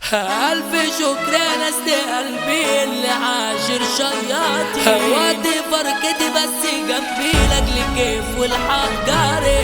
ألف شكر يا ناس قلبي اللي عاشر شياطي وقت فركتي بس جنبي لاجل كيف والحق جاري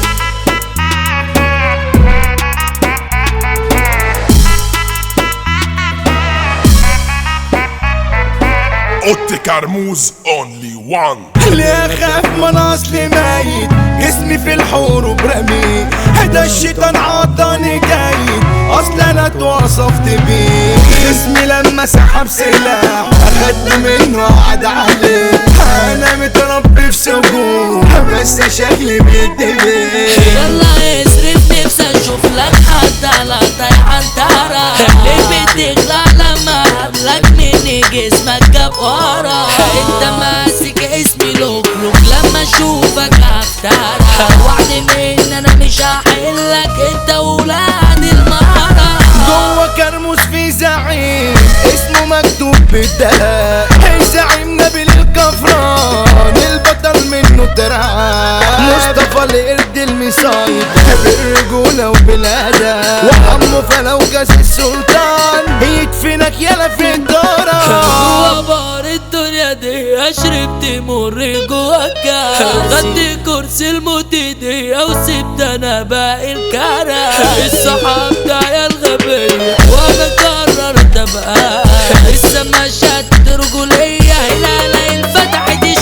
اوتي كرموز اونلي وان ليه اخاف ما انا اصلي ميت جسمي في الحروب رمي هدا الشيطان عضاني جاي اصل انا اتوصفت بيه جسمي لما سحب سلاح اخدت منه قعد عليه انا متربي في سجون بس شكلي بيدبي يلا اصرف نفسي اشوف لك حد على طيحان ترى ليه بتغلى لما قبلك مني جسمك جاب ورا انت ماسك اسمي لوك لوك لما اشوفك هفترى وعد من انا مش هحلك انت ولاد المهرة جوه كرموس في زعيم اسمه مكتوب بالدهب هي زعيم نبيل الكفران البطل منه ترعى مصطفى القرد المصايد بالرجولة وبالأدب وحمه فلو كاس السلطان يدفنك يلا في الدارة جوا بار الدنيا دي شربت مر جواك خدت كرسي الموت دي وسبت انا باقي الكرة الصحاب ده الغبية وانا قررت ابقى لسه ما شدت رجولية هلالة فتحت آه يا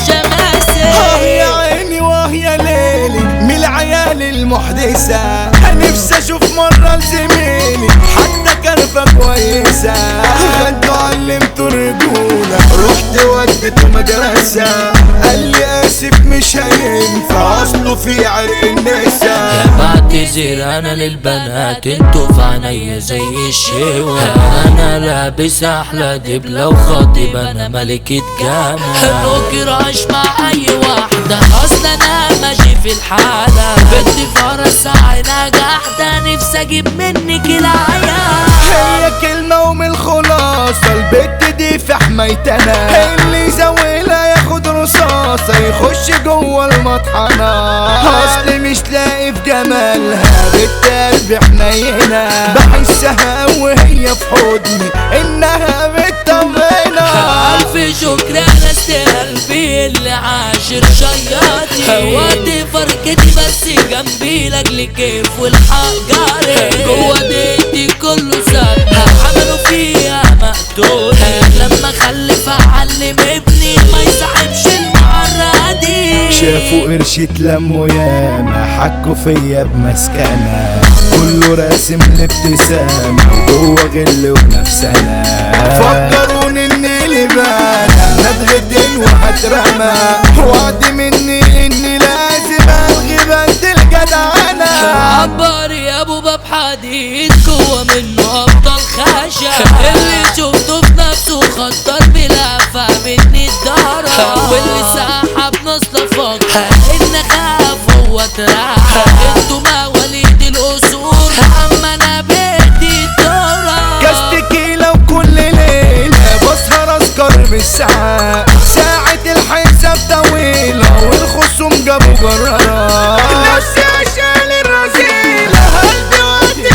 الشماسي عيني واه يا ليلي من العيال المحدثة نفسي اشوف مرة لزميلي حتى كرفة كويسة انتوا علمتوا الرجولة رحت وديته مدرسة قال لي اسف مش هينفع اصله في عرق النساء بعتذر انا للبنات انتوا في عينيا زي الشوا انا لابس احلى دبلة وخاطب انا ملكة جمال نكراش مع اي واحدة اصلا انا ماشي في الحالة بنت فرس عينها جحدة نفسي اجيب منك العيال هي كلمة ومن الخلاصة البت دي في حمايتنا اللي زاولها ياخد رصاصة يخش جوه المطحنة اصلي مش لاقي في جمالها بنت قلبي حنينة بحسها وهي في حضني انها بتطمنة ألف شكر أنا قلبي اللي عاشر شياطي وقت فركتي بس جنبي لاجل كيف والحق جاري جوا ديتي كله ساب عملوا فيها مقتول لما خلف أعلم ابني ما يصاحبش المعرة دي شافوا قرش اتلموا ياما حكوا فيا بمسكنة كله راسم الابتسامة وجوه غل ونفسنا فكروني اني لبانة ندغدن وهترمى وعد مني اني لازم الغي بنت الجدعنة عبر يا ابو باب حديد جوا منه ابطال خشب اللي شفته في نفسه خطر بلفه مني الدارة واللي سحب نص لفق ان خاف هو اترعب انتوا مواليد القصور اما انا بيتي الدارة كاس تكيلة وكل ليلة بسهر اسكر بالساعة ساعة الحساب طويلة والخصوم جابوا جرارة نفسي عشان الرذيلة قلبي ودي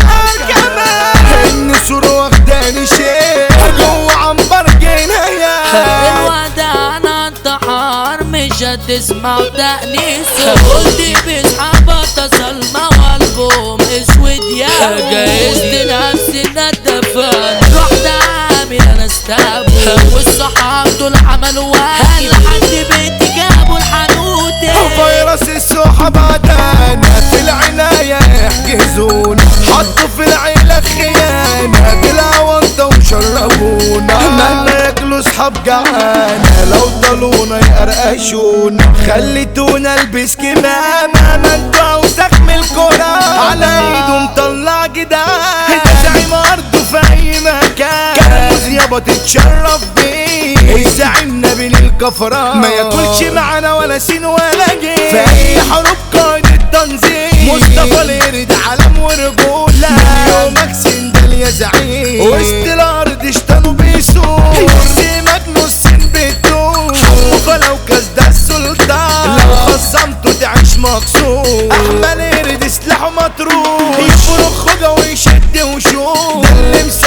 الكمان النسور واخداني شيء جوه عنبر جناية الوداع انا انتحار مش هتسمع تأنيسه قلت بصحابة سلمى والبوم اسود يا جهزت نفسي ان الدفن رحت عامل انا استابو والصحاب دول عملوا واجب لحد بيتي جابوا الحنوتة فيروس السوحة بعدانا في العناية يحجزونا حطوا في العيلة خيانة بالعوضة وشربونا مهما ياكلوا صحاب جعانة لو ضلونا يقرقشونا خليتونا البس كمامة ما انتوا اوسخ من الكرة على ايده مطلع جدعان زعيم ارضه في اي مكان كرموز يابا تتشرف بيه الزعيم نبيل الكفران ما ياكلش معانا ولا سين ولا جيم في اي حروب قائد التنظيم مصطفى القرد علم ورجولة من يومك سندل يا زعيم وسط الارض اشتنوا بيسوق يقسمك نصين بتدوم حموفة لو كاس ده السلطان لو خصمته تعيش مكسور احمد قرد سلاحه مطروح يفرخ خوجة ويشد وشوف ده اللي مصير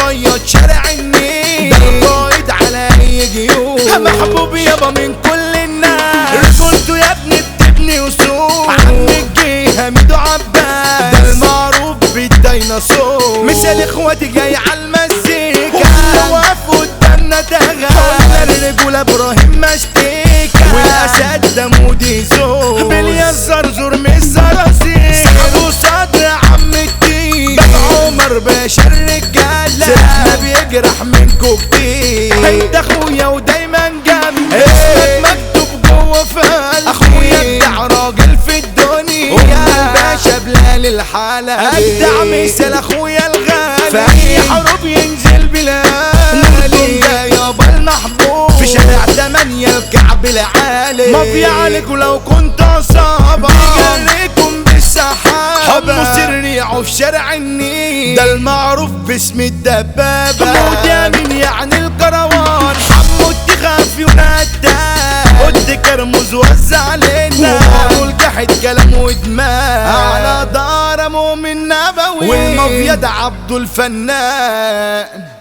شارع النيل ده القائد على اي جيوب محبوب يابا من كل الناس رجولته يا ابني بتبني وسوق عم الجيه ميدو عباس ده المعروف بالديناصور مثال اخواتي جاي على المزيكا كله واقف قدامنا تغنى قلنا الرجولة ابراهيم مشتيكا والاسد ده مودي زور بليا الزرزور مش زرازير صاحبه صدر عم الدين باب عمر باشا الرجالة سلاحنا بيجرح منكو كتير انت اخويا ودايما جنبي اسمك مكتوب جوه في قلبي اخويا بتاع راجل في الدنيا الباشا بلال الحالة ابدع مثال اخويا الغالي في اي حروب ينزل بلالي يابا المحبوب في شارع تمانية الكعب العالي مافيا عليك ولو كنت عصابة بيجريكم بالسحابة حب سريعه في شارع النيل ده المعروف باسم الدبابة موت يمين يعني الكروان حمود تخاف ينادى قد كرموز وزع علينا والجحد كلام ودماغ على دار مؤمن نبوي والمافيا ده عبده الفنان